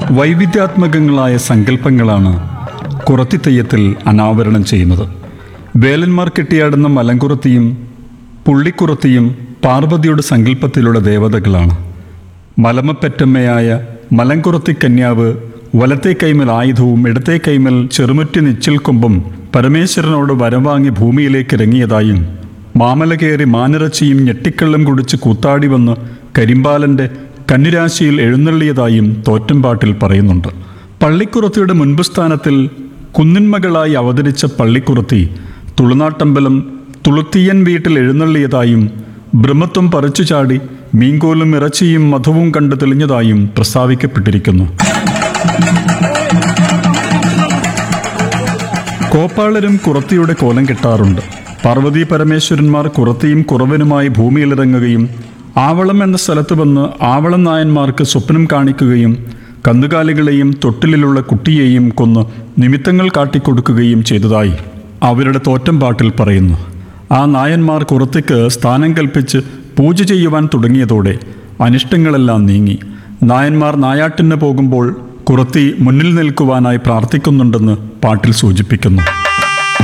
വൈവിധ്യാത്മകങ്ങളായ സങ്കല്പങ്ങളാണ് കുറത്തിത്തെയ്യത്തിൽ അനാവരണം ചെയ്യുന്നത് വേലന്മാർ കെട്ടിയാടുന്ന മലങ്കുറത്തിയും പുള്ളിക്കുറത്തിയും പാർവതിയുടെ സങ്കല്പത്തിലുള്ള ദേവതകളാണ് മലമപ്പെറ്റമ്മയായ മലങ്കുറത്തി കന്യാവ് വലത്തെ കൈമൽ ആയുധവും ഇടത്തെ കൈമൽ ചെറുമുറ്റി നിച്ചിൽ കൊമ്പും പരമേശ്വരനോട് വരവാങ്ങി ഭൂമിയിലേക്ക് ഇറങ്ങിയതായും മാമല കയറി മാനിറച്ചിയും ഞെട്ടിക്കള്ളും കുടിച്ച് കൂത്താടി വന്ന് കരിമ്പാലന്റെ കന്നിരാശിയിൽ എഴുന്നള്ളിയതായും തോറ്റമ്പാട്ടിൽ പറയുന്നുണ്ട് പള്ളിക്കുറത്തിയുടെ മുൻപ് സ്ഥാനത്തിൽ കുന്നിന്മകളായി അവതരിച്ച പള്ളിക്കുറത്തി തുളുനാട്ടമ്പലം തുളുത്തിയൻ വീട്ടിൽ എഴുന്നള്ളിയതായും ബ്രഹ്മത്വം പറിച്ചു ചാടി മീൻകോലും ഇറച്ചിയും മധുവും കണ്ടു തെളിഞ്ഞതായും പ്രസ്താവിക്കപ്പെട്ടിരിക്കുന്നു കോപ്പാളരും കുറത്തിയുടെ കോലം കെട്ടാറുണ്ട് പാർവതി പരമേശ്വരന്മാർ കുറത്തിയും കുറവനുമായി ഭൂമിയിലിറങ്ങുകയും ആവളം എന്ന സ്ഥലത്ത് വന്ന് ആവളം നായന്മാർക്ക് സ്വപ്നം കാണിക്കുകയും കന്നുകാലികളെയും തൊട്ടിലുള്ള കുട്ടിയെയും കൊന്ന് നിമിത്തങ്ങൾ കാട്ടിക്കൊടുക്കുകയും ചെയ്തതായി അവരുടെ തോറ്റം പാട്ടിൽ പറയുന്നു ആ നായന്മാർ കുറത്തിക്ക് സ്ഥാനം കൽപ്പിച്ച് പൂജ ചെയ്യുവാൻ തുടങ്ങിയതോടെ അനിഷ്ടങ്ങളെല്ലാം നീങ്ങി നായന്മാർ നായാട്ടിന് പോകുമ്പോൾ കുറത്തി മുന്നിൽ നിൽക്കുവാനായി പ്രാർത്ഥിക്കുന്നുണ്ടെന്ന് പാട്ടിൽ സൂചിപ്പിക്കുന്നു